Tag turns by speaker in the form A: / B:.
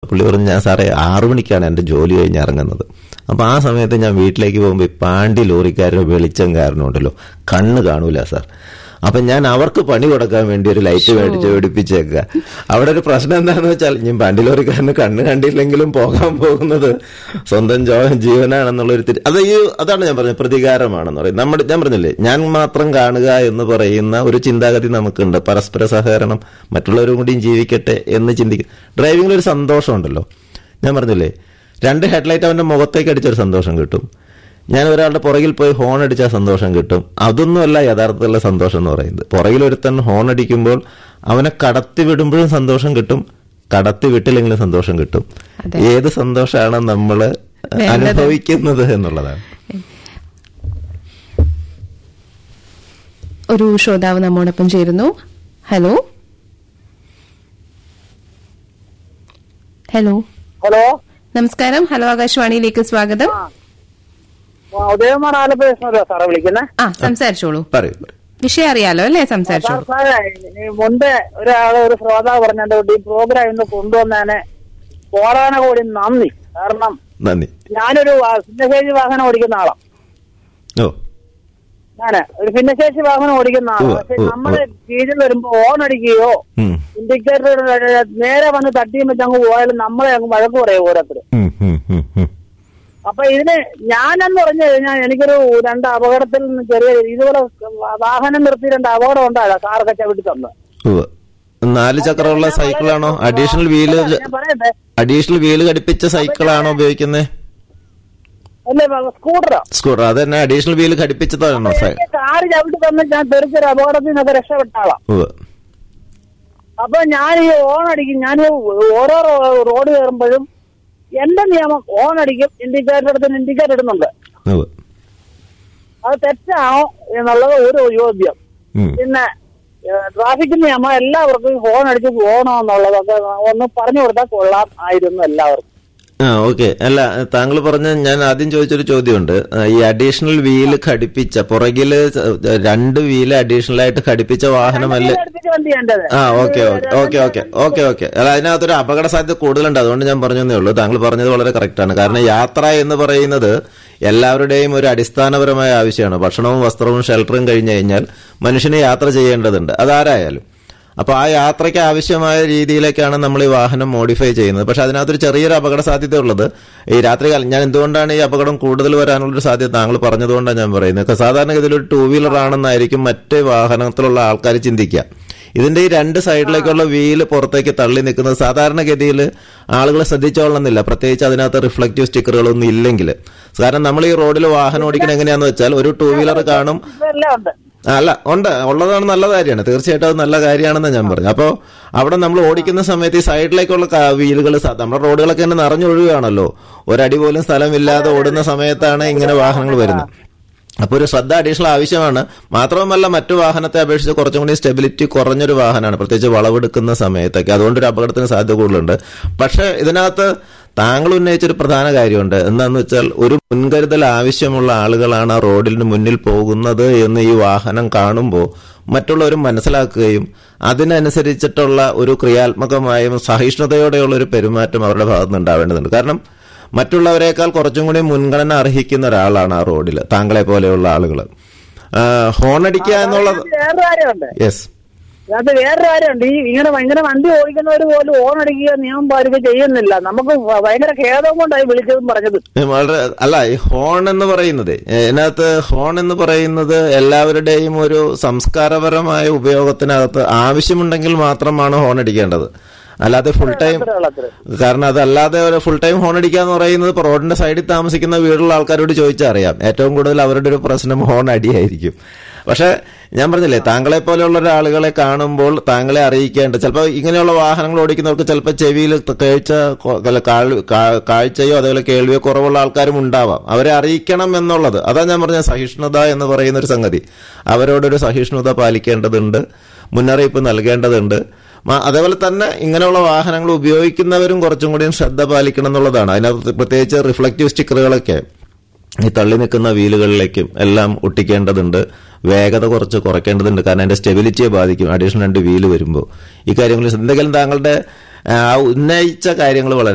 A: പുള്ളി പറഞ്ഞു ഞാൻ സാറേ ആറു മണിക്കാണ് എൻ്റെ ജോലി കഴിഞ്ഞ് ഇറങ്ങുന്നത് അപ്പൊ ആ സമയത്ത് ഞാൻ വീട്ടിലേക്ക് പോകുമ്പോൾ ഈ പാണ്ടി ലോറിക്കാരനും വെളിച്ചം കാരനും ഉണ്ടല്ലോ കണ്ണ് കാണൂല സാർ അപ്പൊ ഞാൻ അവർക്ക് പണി കൊടുക്കാൻ വേണ്ടി ഒരു ലൈറ്റ് മേടിച്ച് പിടിപ്പിച്ചേക്കുക അവിടെ ഒരു പ്രശ്നം എന്താണെന്ന് വെച്ചാൽ ഞാൻ പാണ്ടി ലോറിക്കാരന് കണ്ണ് കണ്ടില്ലെങ്കിലും പോകാൻ പോകുന്നത് സ്വന്തം ജോ ജീവനാണെന്നുള്ള ഒരു തിരി അത് ഈ അതാണ് ഞാൻ പറഞ്ഞത് പ്രതികാരമാണെന്ന് പറയും നമ്മുടെ ഞാൻ പറഞ്ഞില്ലേ ഞാൻ മാത്രം കാണുക എന്ന് പറയുന്ന ഒരു ചിന്താഗതി നമുക്കുണ്ട് പരസ്പര സഹകരണം മറ്റുള്ളവരും കൂടിയും ജീവിക്കട്ടെ എന്ന് ചിന്തിക്കും ഡ്രൈവിംഗിൽ ഒരു സന്തോഷമുണ്ടല്ലോ ഞാൻ പറഞ്ഞില്ലേ രണ്ട് ഹെഡ്ലൈറ്റ് അവന്റെ മുഖത്തേക്ക് അടിച്ചൊരു സന്തോഷം കിട്ടും ഞാൻ ഒരാളുടെ പുറകിൽ പോയി ഹോൺ അടിച്ചാൽ സന്തോഷം കിട്ടും അതൊന്നുമല്ല യഥാർത്ഥത്തിലുള്ള സന്തോഷം എന്ന് പറയുന്നത് പുറകിൽ ഒരുത്തൻ ഹോൺ അടിക്കുമ്പോൾ അവനെ കടത്തി വിടുമ്പോഴും സന്തോഷം കിട്ടും കടത്തി വിട്ടില്ലെങ്കിലും സന്തോഷം കിട്ടും
B: അതെ.
A: ഏത് സന്തോഷമാണ് നമ്മൾ അനുഭവിക്കുന്നത് എന്നുള്ളതാണ്
B: ഒരു ശ്രോതാവ് നമ്മോടൊപ്പം ചേരുന്നു ഹലോ ഹലോ
C: ഹലോ
B: നമസ്കാരം ഹലോ ആകാശവാണിയിലേക്ക് സ്വാഗതം
C: ആ, ഉദയകുമാർ ആലപ്പുഴ സാറേ വിളിക്കുന്നേ
B: ആ സംസാരിച്ചോളൂ
A: പറയൂ പറയൂ.
B: വിഷയം അറിയാലോ അല്ലേ
C: സാർ
B: സംസാരിച്ചോളൂ
C: സാറേ ഈ മുമ്പേ ഒരാള് ഒരു ശ്രോതാവ് പറഞ്ഞോണ്ട് ഈ പ്രോഗ്രാം ഇന്ന് കൊണ്ടുവന്നതിന് കോടാന കൂടി നന്ദി കാരണം
A: നന്ദി
C: ഞാനൊരു വാ- ഭിന്നശേഷി വാഹനം ഓടിക്കുന്ന ആളാണ്
A: ഓ
C: ഞാന് ഒരു ഭിന്നശേഷി വാഹനം ഓടിക്കുന്ന ആളാണ്
A: ഉവ്വ്,
C: പക്ഷെ
A: ഉവ്വ്,
C: നമ്മള് കീഴിൽ വരുമ്പോ ഓൺ അടിക്കുകയോ
A: ഉം,
C: ഇൻഡിക്കേറ്റർ നേരെ വന്ന് തട്ടിയും വെച്ച് അങ്ങ് പോയാലും നമ്മളെ അങ്ങ് വഴക്ക് പറയും ഓരോരുത്തർ
A: ഉം, ഉം, ഉം, ഉം.
C: അപ്പൊ ഇതിന് ഞാനെന്ന് പറഞ്ഞു കഴിഞ്ഞാൽ എനിക്കൊരു രണ്ട് അപകടത്തിൽ നിന്ന് ചെറിയ ഇതുപോലെ വാഹനം നിർത്തി രണ്ട് അപകടം ഉണ്ടാകാം കാറൊക്കെ ചവിട്ടി തന്നു
A: ഉവ്വ്. നാല് ചക്രമുള്ള സൈക്കിളാണോ അഡീഷണൽ വീല്
C: ഞാൻ പറയട്ടെ
A: അഡീഷണൽ വീല് ഘടിപ്പിച്ച സൈക്കിളാണോ ഉപയോഗിക്കുന്നത്
C: അല്ലേ സ്കൂട്ടറോ
A: സ്കൂട്ടർ അത് തന്നെ അഡീഷണൽ വീല് ഘടിപ്പിച്ചതാണോ സൈ-
C: എനിക്ക് കാറ് ചവിട്ടി തന്ന് ഞാൻ തെറിച്ചൊരു അപകടത്തിൽ നിന്നൊക്കെ രക്ഷപ്പെട്ട ആളാം
A: ഉവ്വ്.
C: അപ്പൊ ഞാൻ ഈ ഓൺ അടിക്കും ഞാൻ ഓരോ റോ- റോഡ് കയറുമ്പോഴും എന്റെ നിയമം ഓൺ അടിക്കും ഇൻഡിക്കേറ്റർ എടുത്ത് ഇൻഡിക്കേറ്റർ ഇടുന്നുണ്ട്
A: ഉവ്വ്.
C: അത് തെറ്റാണോ എന്നുള്ളത് ഒരു ചോദ്യം
A: ഉം.
C: പിന്നെ ട്രാഫിക് നിയമം എല്ലാവർക്കും ഹോൺ അടിച്ച് പോകണോ എന്നുള്ളതൊക്കെ ഒന്ന് പറഞ്ഞു കൊടുത്താൽ കൊള്ളാം ആയിരുന്നു എല്ലാവർക്കും
A: ആ ഓക്കെ അല്ല താങ്കൾ പറഞ്ഞ ഞാൻ ആദ്യം ചോദിച്ചൊരു ചോദ്യമുണ്ട് ആ, ഈ അഡീഷണൽ വീല് ഘടിപ്പിച്ച പുറകില് രണ്ട് വീല് അഡീഷണൽ ആയിട്ട് ഘടിപ്പിച്ച വാഹനമല്ലേ
C: അടുപ്പിച്ച് വണ്ടി എന്റേത്
A: ആ okay okay okay okay okay okay അല്ല അതിനകത്തൊരു അപകട സാധ്യത കൂടുതലുണ്ട് അതുകൊണ്ട് ഞാൻ പറഞ്ഞതേ ഉള്ളൂ താങ്കൾ പറഞ്ഞത് വളരെ കറക്റ്റ് ആണ് കാരണം യാത്ര എന്ന് പറയുന്നത് എല്ലാവരുടെയും ഒരു അടിസ്ഥാനപരമായ ആവശ്യമാണ് ഭക്ഷണവും വസ്ത്രവും ഷെൽട്ടറും കഴിഞ്ഞു കഴിഞ്ഞാൽ മനുഷ്യന് യാത്ര ചെയ്യേണ്ടതുണ്ട് അതാരായാലും അപ്പൊ ആ യാത്രയ്ക്ക് ആവശ്യമായ രീതിയിലേക്കാണ് നമ്മൾ ഈ വാഹനം മോഡിഫൈ ചെയ്യുന്നത് പക്ഷെ അതിനകത്തൊരു ചെറിയൊരു അപകട സാധ്യത ഉള്ളത് ഈ രാത്രികാലം ഞാൻ എന്തുകൊണ്ടാണ് ഈ അപകടം കൂടുതൽ വരാനുള്ളൊരു സാധ്യത താങ്കൾ പറഞ്ഞതുകൊണ്ടാണ് ഞാൻ പറയുന്നത് സാധാരണഗതിയിൽ ഒരു ടൂ വീലർ ആണെന്നായിരിക്കും മറ്റ് വാഹനത്തിലുള്ള ആൾക്കാർ ചിന്തിക്കുക ഇതിന്റെ ഈ രണ്ട് സൈഡിലേക്കുള്ള വീല് പുറത്തേക്ക് തള്ളി നിൽക്കുന്നത് സാധാരണഗതിയിൽ ആളുകൾ ശ്രദ്ധിച്ചോളണമെന്നില്ല പ്രത്യേകിച്ച് അതിനകത്ത് റിഫ്ലക്റ്റീവ് സ്റ്റിക്കറുകളൊന്നും ഇല്ലെങ്കിൽ കാരണം നമ്മൾ ഈ റോഡിൽ വാഹനം ഓടിക്കുന്നത് എങ്ങനെയാന്ന് വെച്ചാൽ ഒരു ടൂ വീലർ കാണും
C: ഇതെല്ലാം ഉണ്ട്
A: ആ, അല്ല ഉണ്ട് ഉള്ളതാണ് നല്ല കാര്യമാണ് തീർച്ചയായിട്ടും അത് നല്ല കാര്യമാണെന്ന് ഞാൻ പറഞ്ഞു അപ്പോൾ അവിടെ നമ്മൾ ഓടിക്കുന്ന സമയത്ത് ഈ സൈഡിലേക്കുള്ള വീലുകൾ നമ്മുടെ റോഡുകളൊക്കെ തന്നെ നിറഞ്ഞൊഴുകുകയാണല്ലോ ഒരടി പോലും സ്ഥലമില്ലാതെ ഓടുന്ന സമയത്താണ് ഇങ്ങനെ വാഹനങ്ങൾ വരുന്നത് അപ്പോൾ ഒരു ശ്രദ്ധ അഡീഷണൽ ആവശ്യമാണ് മാത്രവുമല്ല മറ്റു വാഹനത്തെ അപേക്ഷിച്ച് കുറച്ചും കൂടി സ്റ്റെബിലിറ്റി കുറഞ്ഞൊരു വാഹനമാണ് പ്രത്യേകിച്ച് വളവെടുക്കുന്ന സമയത്തൊക്കെ അതുകൊണ്ട് ഒരു അപകടത്തിന് സാധ്യത കൂടുതലുണ്ട് പക്ഷെ ഇതിനകത്ത് താങ്കൾ ഉന്നയിച്ചൊരു പ്രധാന കാര്യമുണ്ട് എന്താന്ന് വെച്ചാൽ ഒരു മുൻകരുതൽ ആവശ്യമുള്ള ആളുകളാണ് ആ റോഡിന് മുന്നിൽ പോകുന്നത് എന്ന് ഈ വാഹനം കാണുമ്പോൾ മറ്റുള്ളവർ മനസ്സിലാക്കുകയും അതിനനുസരിച്ചിട്ടുള്ള ഒരു ക്രിയാത്മകമായും സഹിഷ്ണുതയോടെയുള്ള ഒരു പെരുമാറ്റം അവരുടെ ഭാഗത്തുനിന്ന് ഉണ്ടാവേണ്ടതുണ്ട് കാരണം മറ്റുള്ളവരെക്കാൾ കുറച്ചും കൂടി മുൻഗണന അർഹിക്കുന്ന ഒരാളാണ് ആ റോഡിൽ താങ്കളെ പോലെയുള്ള ആളുകൾ ഹോൺ അടിക്കുക എന്നുള്ളത്
C: അതിനകത്ത് വേറൊരു കാര്യമുണ്ട്
A: യെസ്
C: അത് വേറൊരു കാര്യമുണ്ട് ഈ ഇങ്ങനെ ഇങ്ങനെ വണ്ടി ഓടിക്കുന്നവർ പോലും ഓൺ അടിക്കുക നിയമം പാലിക്കുക ചെയ്യുന്നില്ല നമുക്ക് ഭ- ഭയങ്കര ഖേദം കൊണ്ടായി വിളിച്ചതും പറഞ്ഞത്
A: വളരെ അല്ല ഈ ഹോൺ എന്ന് പറയുന്നത് ഇതിനകത്ത് ഹോൺ എന്ന് പറയുന്നത് എല്ലാവരുടെയും ഒരു സംസ്കാരപരമായ ഉപയോഗത്തിനകത്ത് ആവശ്യമുണ്ടെങ്കിൽ മാത്രമാണ് ഹോൺ അടിക്കേണ്ടത് അല്ലാതെ ഫുൾ ടൈം
C: അത്രേ ഉള്ളൂ, അത്രേ.
A: കാരണം അതല്ലാതെ ഒരു ഫുൾ ടൈം ഹോൺ അടിക്കുക എന്ന് പറയുന്നത് ഇപ്പൊ റോഡിന്റെ സൈഡിൽ താമസിക്കുന്ന വീടുള്ള ആൾക്കാരോട് ചോദിച്ചാൽ അറിയാം ഏറ്റവും കൂടുതൽ അവരുടെ ഒരു പ്രശ്നം ഹോൺ അടിയായിരിക്കും പക്ഷെ ഞാൻ പറഞ്ഞില്ലേ താങ്കളെ പോലെയുള്ള ഒരാളുകളെ കാണുമ്പോൾ താങ്കളെ അറിയിക്കേണ്ട ചിലപ്പോൾ ഇങ്ങനെയുള്ള വാഹനങ്ങൾ ഓടിക്കുന്നവർക്ക് ചിലപ്പോൾ ചെവിയിൽ കേഴ്ച കൊ- അല്ല, കാഴ്- കാ- കാഴ്ചയോ അതേപോലെ കേൾവിയോ കുറവുള്ള ആൾക്കാരും ഉണ്ടാവാം അവരെ അറിയിക്കണം എന്നുള്ളത് അതാ ഞാൻ പറഞ്ഞ സഹിഷ്ണുത എന്ന് പറയുന്ന ഒരു സംഗതി അവരോടൊരു സഹിഷ്ണുത പാലിക്കേണ്ടതുണ്ട് മുന്നറിയിപ്പ് നൽകേണ്ടതുണ്ട് മ- അതേപോലെ തന്നെ ഇങ്ങനെയുള്ള വാഹനങ്ങൾ ഉപയോഗിക്കുന്നവരും കുറച്ചും കൂടിയും ശ്രദ്ധ പാലിക്കണം എന്നുള്ളതാണ് അതിനകത്ത് പ്രത്യേകിച്ച് റിഫ്ലക്റ്റീവ് സ്റ്റിക്കറുകളൊക്കെ ഈ തള്ളി നിൽക്കുന്ന വീലുകളിലേക്കും എല്ലാം ഒട്ടിക്കേണ്ടതുണ്ട് വേഗത കുറച്ച് കുറയ്ക്കേണ്ടതുണ്ട് കാരണം അതിന്റെ സ്റ്റെബിലിറ്റിയെ ബാധിക്കും അഡീഷണൽ രണ്ട് വീല് വരുമ്പോൾ ഈ കാര്യങ്ങളിൽ എന്തെങ്കിലും താങ്കളുടെ ആ, ഉന്നയിച്ച കാര്യങ്ങൾ വളരെ